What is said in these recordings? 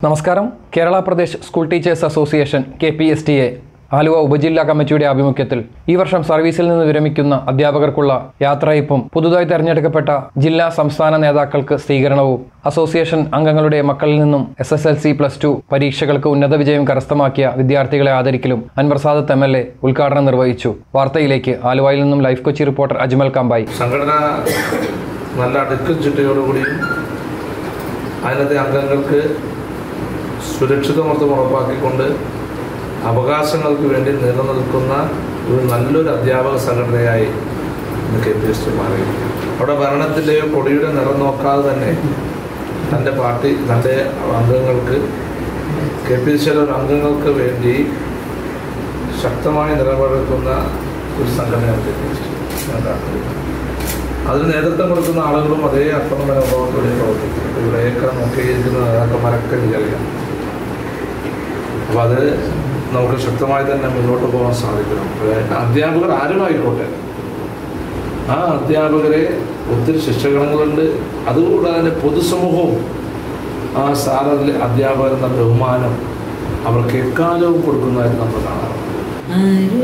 നമസ്കാരം Kerala Pradesh school teachers association K P S T A Aluva ഉപജില്ലാ കമ്മിറ്റിയുടെ ആഭിമുഖ്യത്തിൽ ഈ വർഷം സർവീസിൽ നിന്ന് വിരമിക്കുന്ന അധ്യാപകർക്കുള്ള യാത്രയപ്പും പുതുതായി തെരഞ്ഞെടുക്കപ്പെട്ട ജില്ലാ സംസ്ഥാന നേതാക്കൾക്ക് സ്വീകരണവും അസോസിയേഷൻ അംഗങ്ങളുടെ മക്കളിൽ നിന്നും S S L C plus two പരീക്ഷകൾക്ക് ഉന്നത വിജയം കരസ്ഥമാക്കിയ വിദ്യാർത്ഥികളെ ആദരിക്കലും Anwar Sadath M L A ഉദ്ഘാടനം നിർവഹിച്ചു വാർത്തയിലേക്ക് ആലുവയിൽ നിന്നും ലൈഫ് കൊച്ചി റിപ്പോർട്ടർ അജ്മൽ കാമ്പായി സംഘടന നല്ല അടുക്കും ചിട്ടയോടുകൂടി അതിനകത്തെ അംഗങ്ങൾക്ക് സുരക്ഷിതമർത്ഥം ഉറപ്പാക്കിക്കൊണ്ട് അവകാശങ്ങൾക്ക് വേണ്ടി നിലനിൽക്കുന്ന ഒരു നല്ലൊരു അധ്യാപക സംഘടനയായി ഇന്ന് കെ പി എസ് ടി മാറി അവിടെ ഭരണത്തിൻ്റെയോ കൊടിയുടെ നിറം നോക്കാതെ തന്നെ തൻ്റെ പാർട്ടി തൻ്റെ അംഗങ്ങൾക്ക് കെ പി എസ് സിയിലെ അംഗങ്ങൾക്ക് വേണ്ടി ശക്തമായി നിലപാടെടുക്കുന്ന ഒരു സംഘടനയാണ് കെ പി എസ് ടി ഞാൻ കാണുന്നത് അതിന് നേതൃത്വം കൊടുക്കുന്ന ആളുകളും അതേ അർത്ഥം മനോഭാവത്തോടെ പ്രവർത്തിക്കും ഇവിടെയൊക്കെ നോക്കിയിരിക്കുന്ന നേതാക്കന്മാരൊക്കെ എനിക്കറിയാം അപ്പോൾ അത് നമുക്ക് ശക്തമായി തന്നെ മുന്നോട്ട് പോകാൻ സാധിക്കണം അതായത് അധ്യാപകർ ആരുമായിക്കോട്ടെ ആ അധ്യാപകരെ ഒത്തിരി ശിക്ഷകളുണ്ട് അതുകൂടാതെ തന്നെ പൊതുസമൂഹവും ആ സാറിലെ അധ്യാപകരെന്ന ബഹുമാനം അവർക്ക് എക്കാലവും കൊടുക്കുന്നതായിട്ട് നമ്മൾ കാണാറുണ്ട്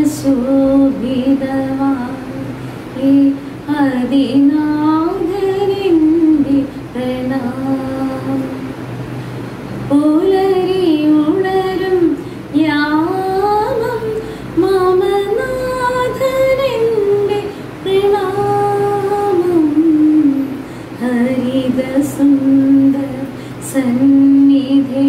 അരുണശോഭിതമായി അതിനാഥനിന്റെ പ്രണാമം പുലരിയുണരും യാമം മമനാഥനിന്റെ പ്രണാമം ഹരിത സുന്ദര സന്നിധി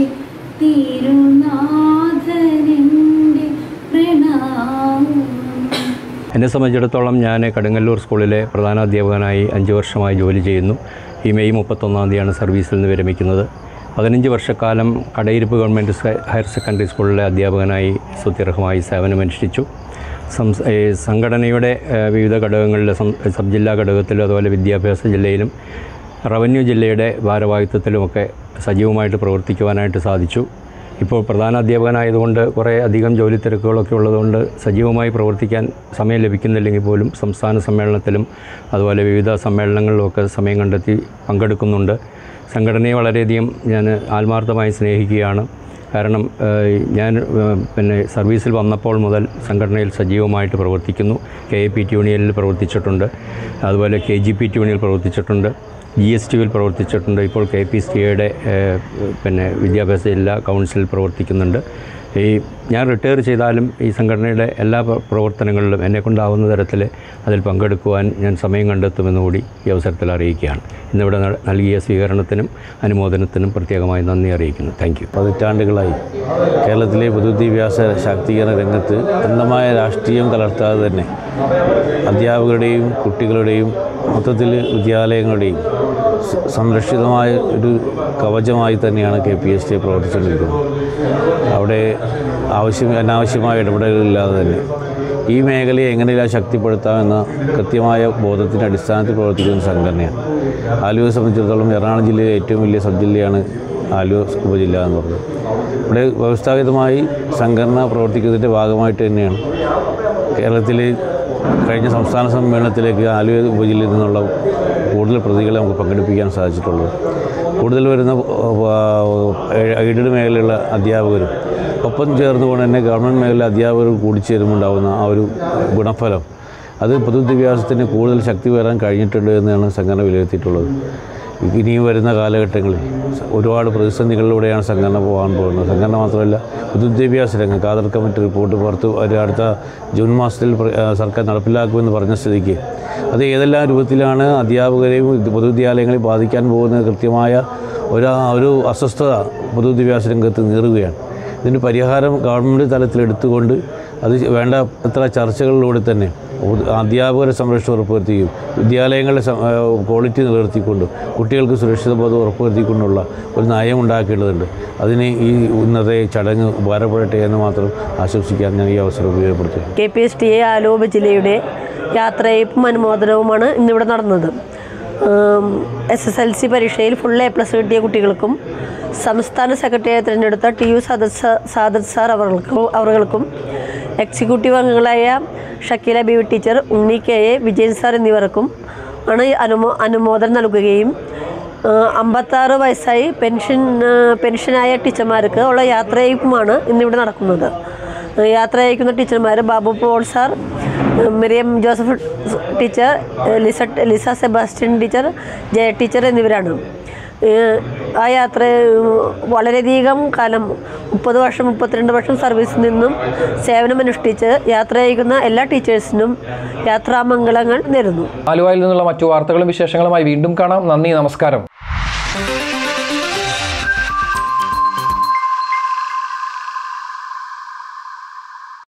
തിരുനാഥനിന്റെ പ്രണാമം എന്നെ സംബന്ധിച്ചിടത്തോളം ഞാൻ കടുങ്ങല്ലൂർ സ്കൂളിലെ പ്രധാന അധ്യാപകനായി അഞ്ച് വർഷമായി ജോലി ചെയ്യുന്നു ഈ മെയ് മുപ്പത്തൊന്നാം തീയതിയാണ് സർവീസിൽ നിന്ന് വിരമിക്കുന്നത് പതിനഞ്ച് വർഷക്കാലം കടയിരിപ്പ് ഗവൺമെൻറ് സെ- ഹയർ സെക്കൻഡറി സ്കൂളിലെ അധ്യാപകനായി സുത്യർഹമായി സേവനമനുഷ്ഠിച്ചു സംസ് ഈ സംഘടനയുടെ ഏഹ്, വിവിധ ഘടകങ്ങളിലെ സം- സബ് ജില്ലാ ഘടകത്തിലും അതുപോലെ വിദ്യാഭ്യാസ ജില്ലയിലും റവന്യൂ ജില്ലയുടെ ഭാരവാഹിത്വത്തിലുമൊക്കെ സജീവമായിട്ട് പ്രവർത്തിക്കുവാനായിട്ട് സാധിച്ചു ഇപ്പോൾ പ്രധാന അധ്യാപകനായതുകൊണ്ട് കുറേ അധികം ജോലി തിരക്കുകളൊക്കെ ഉള്ളതുകൊണ്ട് സജീവമായി പ്രവർത്തിക്കാൻ സമയം ലഭിക്കുന്നില്ലെങ്കിൽ പോലും സംസ്ഥാന സമ്മേളനത്തിലും അതുപോലെ വിവിധ സമ്മേളനങ്ങളിലുമൊക്കെ സമയം കണ്ടെത്തി പങ്കെടുക്കുന്നുണ്ട് സംഘടനയെ വളരെയധികം ഞാൻ ആത്മാർത്ഥമായി സ്നേഹിക്കുകയാണ് കാരണം ഏഹ്, ഞാൻ ഏഹ്, പിന്നെ സർവീസിൽ വന്നപ്പോൾ മുതൽ സംഘടനയിൽ സജീവമായിട്ട് പ്രവർത്തിക്കുന്നു കെ എ പി ടി യൂണിയനിൽ പ്രവർത്തിച്ചിട്ടുണ്ട് അതുപോലെ കെ ജി പി ടി യൂണിയനിൽ പ്രവർത്തിച്ചിട്ടുണ്ട് ജി എസ് ടി വിയിൽ പ്രവർത്തിച്ചിട്ടുണ്ട് ഇപ്പോൾ കെ പി എസ് ടി എയുടെ പിന്നെ വിദ്യാഭ്യാസ ജില്ലാ കൗൺസിലിൽ പ്രവർത്തിക്കുന്നുണ്ട് ഈ ഞാൻ റിട്ടയർ ചെയ്താലും ഈ സംഘടനയുടെ എല്ലാ പ്ര- പ്രവർത്തനങ്ങളിലും എന്നെ കൊണ്ടാവുന്ന തരത്തിൽ അതിൽ പങ്കെടുക്കുവാൻ ഞാൻ സമയം കണ്ടെത്തുമെന്ന് കൂടി ഈ അവസരത്തിൽ അറിയിക്കുകയാണ് ഇന്നിവിടെ ന- നൽകിയ സ്വീകരണത്തിനും അനുമോദനത്തിനും പ്രത്യേകമായി നന്ദി അറിയിക്കുന്നു താങ്ക് യു പതിറ്റാണ്ടുകളായി കേരളത്തിലെ പൊതുവിദ്യാഭ്യാസ ശാക്തീകരണ രംഗത്ത് അന്ധമായ രാഷ്ട്രീയം കലർത്താതെ തന്നെ അധ്യാപകരുടെയും കുട്ടികളുടെയും മൊത്തത്തിൽ വിദ്യാലയങ്ങളുടെയും സ- സംരക്ഷിതമായ ഒരു കവചമായി തന്നെയാണ് കെ പി എസ് ടി പ്രവർത്തിച്ചുകൊണ്ടിരിക്കുന്നത് അവിടെ ആവശ്യം അനാവശ്യമായ ഇടപെടലുകളില്ലാതെ തന്നെ ഈ മേഖലയെ എങ്ങനെയെല്ലാം ശക്തിപ്പെടുത്താമെന്ന കൃത്യമായ ബോധത്തിൻ്റെ അടിസ്ഥാനത്തിൽ പ്രവർത്തിക്കുന്ന സംഘടനയാണ് ആലുവയെ സംബന്ധിച്ചിടത്തോളം എറണാകുളം ജില്ലയിലെ ഏറ്റവും വലിയ സബ് ജില്ലയാണ് ആലുവ ഉപജില്ല എന്ന് പറയുന്നത് ഇവിടെ വ്യവസ്ഥാപിതമായി സംഘടന പ്രവർത്തിക്കുന്നതിൻ്റെ ഭാഗമായിട്ട് തന്നെയാണ് കേരളത്തിൽ കഴിഞ്ഞ സംസ്ഥാന സമ്മേളനത്തിലേക്ക് ആലുവ ഉപജില്ലയിൽ നിന്നുള്ള കൂടുതൽ പ്രതികളെ നമുക്ക് പങ്കെടുപ്പിക്കാൻ സാധിച്ചിട്ടുള്ളത് കൂടുതൽ വരുന്ന എയ്ഡഡ് മേഖലയിലുള്ള അധ്യാപകരും ഒപ്പം ചേർന്നുകൊണ്ട് തന്നെ ഗവൺമെൻറ് മേഖല അധ്യാപകർ കൂടിച്ചേരുമുണ്ടാകുന്ന ആ ഒരു ഗുണഫലം അത് പൊതുവിദ്യാഭ്യാസത്തിന് കൂടുതൽ ശക്തി വരാൻ കഴിഞ്ഞിട്ടുണ്ട് എന്നാണ് സംഘടന വിലയിരുത്തിയിട്ടുള്ളത് ഇനിയും വരുന്ന കാലഘട്ടങ്ങളിൽ ഒരുപാട് പ്രതിസന്ധികളിലൂടെയാണ് സംഘടന പോകാൻ പോകുന്നത് സംഘടന മാത്രമല്ല പൊതുവിദ്യാഭ്യാസ രംഗം കാതർ കമ്മിറ്റി റിപ്പോർട്ട് പുറത്ത് ഒരു അടുത്ത ജൂൺ മാസത്തിൽ പ്ര- ആ, സർക്കാർ നടപ്പിലാക്കുമെന്ന് പറഞ്ഞ സ്ഥിതിക്ക് അത് ഏതെല്ലാം രൂപത്തിലാണ് അധ്യാപകരെയും ഇത് പൊതുവിദ്യാലയങ്ങളെ ബാധിക്കാൻ പോകുന്ന കൃത്യമായ ഒരു ഒരു അസ്വസ്ഥത പൊതുവിദ്യാഭ്യാസ രംഗത്ത് നീറുകയാണ് ഇതിന് പരിഹാരം ഗവൺമെൻറ് തലത്തിൽ എടുത്തുകൊണ്ട് അത് വേണ്ട എത്ര ചർച്ചകളിലൂടെ തന്നെ പൊതു- അധ്യാപകരെ സംരക്ഷണം ഉറപ്പുവരുത്തുകയും വിദ്യാലയങ്ങളുടെ സം- ആ, ക്വാളിറ്റി നിലനിർത്തിക്കൊണ്ടും കുട്ടികൾക്ക് സുരക്ഷിത ബോധം ഉറപ്പുവരുത്തിക്കൊണ്ടുള്ള ഒരു നയം ഉണ്ടാക്കേണ്ടതുണ്ട് അതിന് ഈ ഇന്നത്തെ ചടങ്ങ് ഉപകാരപ്പെടട്ടെ എന്ന് മാത്രം ആശംസിക്കാൻ ഞാൻ ഈ അവസരം ഉപയോഗപ്പെടുത്തുന്നു K P S T A ആലോപ ജില്ലയുടെ യാത്രയപ്പും അനുമോദനവുമാണ് ഇന്നിവിടെ നടന്നത് എസ് എസ് എൽ സി പരീക്ഷയിൽ ഫുൾ എ പ്ലസ് കിട്ടിയ കുട്ടികൾക്കും സംസ്ഥാന സെക്രട്ടറിയായി തിരഞ്ഞെടുത്ത ടി യു സാദത് സാ- സാദത് സാർ അവർക്കും അവർകൾക്കും എക്സിക്യൂട്ടീവ് അംഗങ്ങളായ Shakeela B V teacher Unni K A Vijayan sir എന്നിവർക്കും ആണ് ഈ അനുമോ അനുമോദനം നൽകുകയും അമ്പത്താറ് വയസ്സായി പെൻഷൻ ആ, പെൻഷനായ ടീച്ചർമാർക്ക് ഉള്ള യാത്രയയപ്പുമാണ് ഇന്നിവിടെ നടക്കുന്നത് ആ, യാത്ര അയക്കുന്ന ടീച്ചർമാർ ബാബു പോൾ സാർ ആ, മിറിയം ജോസഫ് ടീച്ചർ ആ, ലിസ ലിസ സെബാസ്റ്റ്യൻ ടീച്ചർ ജയ ടീച്ചർ എന്നിവരാണ് ഏഹ് ആ യാത്ര ഏഹ് വളരെയധികം കാലം മുപ്പത് വർഷം മുപ്പത്തിരണ്ട് വർഷം സർവീസിൽ നിന്നും സേവനമനുഷ്ഠിച്ച് യാത്ര ചെയ്യുന്ന എല്ലാ ടീച്ചേഴ്സിനും യാത്രാമംഗളങ്ങൾ നേരുന്നു ആലുവയിൽ നിന്നുള്ള മറ്റു വാർത്തകളും വിശേഷങ്ങളുമായി വീണ്ടും കാണാം നന്ദി നമസ്കാരം